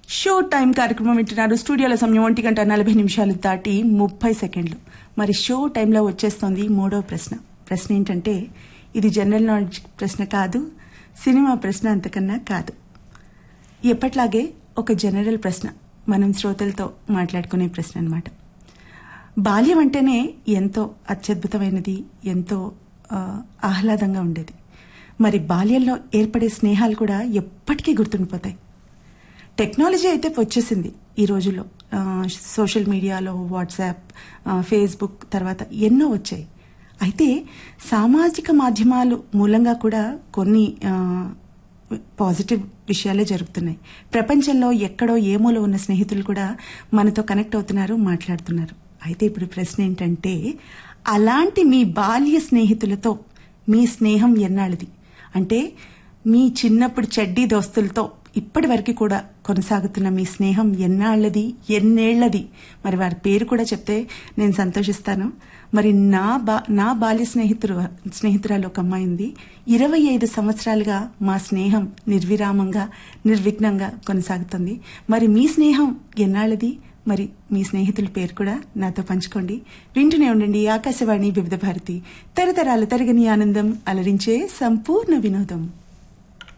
show time కార్యక్రమం వింటున్నారు స్టూడియోలో సమయం ఒంటి గంట నలభై నిమిషాలు దాటి ముప్పై సెకండ్లు మరి షో టైంలో వచ్చేస్తోంది మూడో ప్రశ్న ప్రశ్న ఏంటంటే ఇది జనరల్ నాలెడ్జ్ ప్రశ్న కాదు సినిమా ప్రశ్న అంతకన్నా కాదు ఎప్పట్లాగే ఒక జనరల్ ప్రశ్న మనం శ్రోతలతో మాట్లాడుకునే ప్రశ్న అన్నమాట బాల్యం అంటేనే ఎంతో అత్యద్భుతమైనది ఎంతో ఆ, ఆహ్లాదంగా ఉండేది మరి బాల్యంలో ఏర్పడే స్నేహాలు కూడా ఎప్పటికీ గుర్తుండిపోతాయి టెక్నాలజీ అయితే వచ్చేసింది ఈ రోజుల్లో ఆ, సోషల్ మీడియాలో వాట్సాప్ ఆ, ఫేస్బుక్ తర్వాత ఎన్నో వచ్చాయి అయితే సామాజిక మాధ్యమాలు మూలంగా కూడా కొన్ని ఆ, పాజిటివ్ విషయాలే జరుగుతున్నాయి ప్రపంచంలో ఎక్కడో ఏమోలో ఉన్న స్నేహితులు కూడా మనతో కనెక్ట్ అవుతున్నారు మాట్లాడుతున్నారు అయితే ఇప్పుడు ప్రశ్న ఏంటంటే అలాంటి మీ బాల్య స్నేహితులతో మీ స్నేహం ఎన్నాళ్ళది అంటే మీ చిన్నప్పుడు చెడ్డీ దోస్తులతో ఇప్పటి వరకు కూడా కొనసాగుతున్న మీ స్నేహం ఎన్నాళ్ళది ఎన్నేళ్లది మరి వారి పేరు కూడా చెప్తే నేను సంతోషిస్తాను మరి నా బా నా బాల్య స్నేహితుడు స్నేహితురాలు ఒక అమ్మాయి ఉంది ఇరవై ఐదు సంవత్సరాలుగా మా స్నేహం నిర్విరామంగా నిర్విఘ్నంగా కొనసాగుతుంది మరి మీ స్నేహం ఎన్నాళ్ళది మరి మీ స్నేహితుల పేరు కూడా నాతో పంచుకోండి వింటూనే ఉండండి ఆకాశవాణి వివిధ భారతి తరతరాలు తరగని ఆనందం అలరించే సంపూర్ణ వినోదం